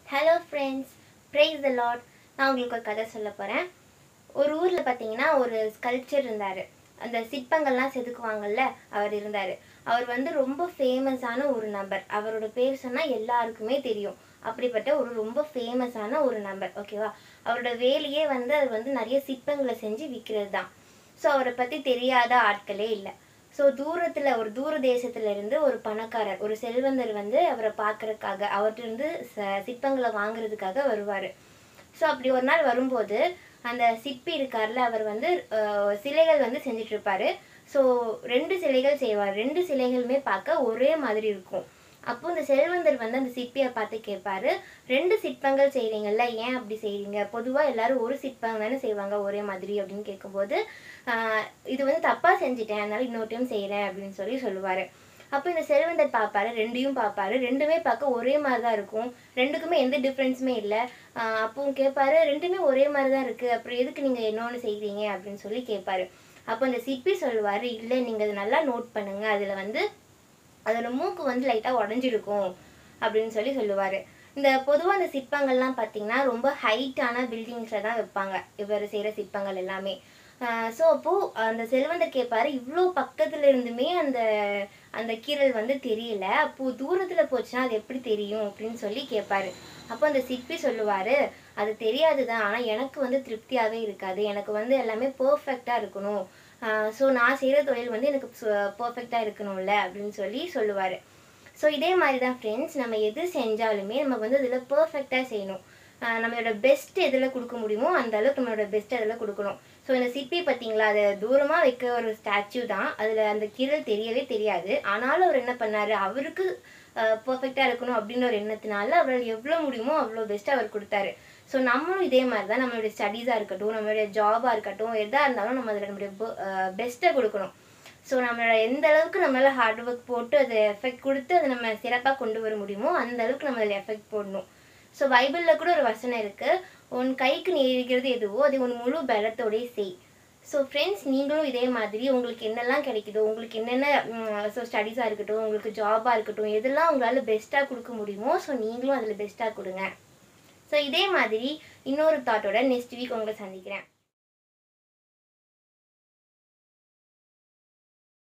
hello friends praise the Lord நான் உங்களுக்கு ஒரு கதை சொல்ல போகிறேன் ஒரு ஊரில் பார்த்தீங்கன்னா ஒரு ஸ்கல்ப்சர் இருந்தார் அந்த சிற்பங்கள்லாம் செதுக்குவாங்கல்ல அவர் இருந்தார் அவர் வந்து ரொம்ப ஃபேமஸான ஒரு நபர் அவரோட பேர் சொன்னால் எல்லாருக்குமே தெரியும் அப்படிப்பட்ட ஒரு ரொம்ப ஃபேமஸான ஒரு நபர் ஓகேவா அவரோட வேலையே வந்து அது வந்து நிறைய சிற்பங்களை செஞ்சு விற்கிறது தான் ஸோ அவரை பற்றி தெரியாத ஆட்களே இல்லை ஸோ தூரத்தில் ஒரு தூர தேசத்துல இருந்து ஒரு பணக்காரர் ஒரு செல்வந்தர் வந்து அவரை பார்க்கறதுக்காக அவர்கிட்ட இருந்து ச சிற்பங்களை வாங்குறதுக்காக வருவார் ஸோ அப்படி ஒரு நாள் வரும்போது அந்த சிற்பி இருக்கார்ல அவர் வந்து அஹ், சிலைகள் வந்து செஞ்சுட்டு இருப்பாரு ஸோ ரெண்டு சிலைகள் செய்வார் ரெண்டு சிலைகளுமே பார்க்க ஒரே மாதிரி இருக்கும் அப்போ இந்த செல்வந்தர் வந்து அந்த சிற்பியை பார்த்து கேட்பாரு ரெண்டு சிற்பங்கள் செய்றீங்கல்ல ஏன் அப்படி செய்றீங்க பொதுவாக எல்லாரும் ஒரு சிற்பம் தானே செய்வாங்க ஒரே மாதிரி அப்படின்னு கேட்கும்போது ஆஹ், இது வந்து தப்பாக செஞ்சுட்டேன் அதனால இன்னொரு டைம் செய்கிறேன் அப்படின்னு சொல்லி சொல்லுவார் அப்போ இந்த செல்வந்தர் பார்ப்பாரு ரெண்டையும் பார்ப்பாரு ரெண்டுமே பார்க்க ஒரே மாதிரி தான் இருக்கும் ரெண்டுக்குமே எந்த டிஃப்ரென்ஸுமே இல்லை அப்போ கேட்பாரு ரெண்டுமே ஒரே மாதிரி தான் இருக்குது அப்புறம் எதுக்கு நீங்கள் இன்னொன்று செய்கிறீங்க அப்படின்னு சொல்லி கேட்பாரு அப்போ அந்த சிற்பி சொல்லுவார் இல்லை நீங்கள் அதை நல்லா நோட் பண்ணுங்க அதில் வந்து அதோட மூக்கு வந்து லைட்டாக உடஞ்சிருக்கும் அப்படின்னு சொல்லி சொல்லுவார் இந்த பொதுவாக அந்த சிற்பங்கள்லாம் பார்த்தீங்கன்னா ரொம்ப ஹைட்டான பில்டிங்ஸில் தான் வைப்பாங்க இவர் செய்கிற சிற்பங்கள் எல்லாமே ஸோ அப்போது அந்த செல்வந்தர் கேட்பாரு இவ்வளோ பக்கத்துல இருந்துமே அந்த அந்த கீரல் வந்து தெரியல அப்போது தூரத்தில் போச்சுன்னா அது எப்படி தெரியும் அப்படின்னு சொல்லி கேட்பாரு அப்போ அந்த சிற்பி சொல்லுவார் அது தெரியாது தான் ஆனால் எனக்கு வந்து திருப்தியாகவே இருக்காது எனக்கு வந்து எல்லாமே பர்ஃபெக்டாக இருக்கணும் ஸோ நான் செய்கிற தொழில் வந்து எனக்கு பர்ஃபெக்டாக இருக்கணும்ல அப்படின்னு சொல்லி சொல்லுவார் ஸோ இதே மாதிரி தான் ஃப்ரெண்ட்ஸ் நம்ம எது செஞ்சாலுமே நம்ம வந்து அதில் பர்ஃபெக்டாக செய்யணும் ஆஹ் நம்மளோட பெஸ்ட் எதில் கொடுக்க முடியுமோ அந்த அளவுக்கு நம்மளோட பெஸ்ட் அதில் கொடுக்கணும் ஸோ இந்த சிப்பி பார்த்தீங்களா அதை தூரமாக வைக்க ஒரு ஸ்டாச்சு தான் அதில் அந்த கீரல் தெரியவே தெரியாது ஆனாலும் அவர் என்ன பண்ணார் அவருக்கு பர்ஃபெக்டாக இருக்கணும் அப்படின்ற ஒரு எண்ணத்தினால அவரால் எவ்வளோ முடியுமோ அவ்வளோ பெஸ்ட்டாக அவர் கொடுத்தாரு ஸோ நம்மளும் இதே மாதிரி தான் நம்மளுடைய ஸ்டடீஸாக இருக்கட்டும் நம்மளுடைய ஜாபாக இருக்கட்டும் எதாக இருந்தாலும் நம்ம அதில் நம்மளுடைய பெஸ்ட்டை கொடுக்கணும் ஸோ நம்மளோட எந்த அளவுக்கு நம்மளால ஹார்ட் ஒர்க் போட்டு அதை எஃபெக்ட் கொடுத்து அதை நம்ம சிறப்பாக கொண்டு வர முடியுமோ அந்த அளவுக்கு நம்ம அதில் எஃபெக்ட் போடணும் ஸோ பைபிளில் கூட ஒரு வசனம் இருக்குது உன் கைக்கு நேரிடுகிறது எதுவோ அதை உன் முழு பலத்தோடே செய் ஸோ ஃப்ரெண்ட்ஸ் நீங்களும் இதே மாதிரி உங்களுக்கு என்னெல்லாம் கிடைக்குதோ உங்களுக்கு என்னென்ன ஸோ ஸ்டடீஸாக இருக்கட்டும் உங்களுக்கு ஜாபாக இருக்கட்டும் எதெல்லாம் உங்களால் பெஸ்ட்டாக கொடுக்க முடியுமோ ஸோ நீங்களும் அதில் பெஸ்ட்டாக கொடுங்க ஸோ இதே மாதிரி இன்னொரு தாட்டோட நெக்ஸ்ட் வீக் உங்களை சந்திக்கிறேன்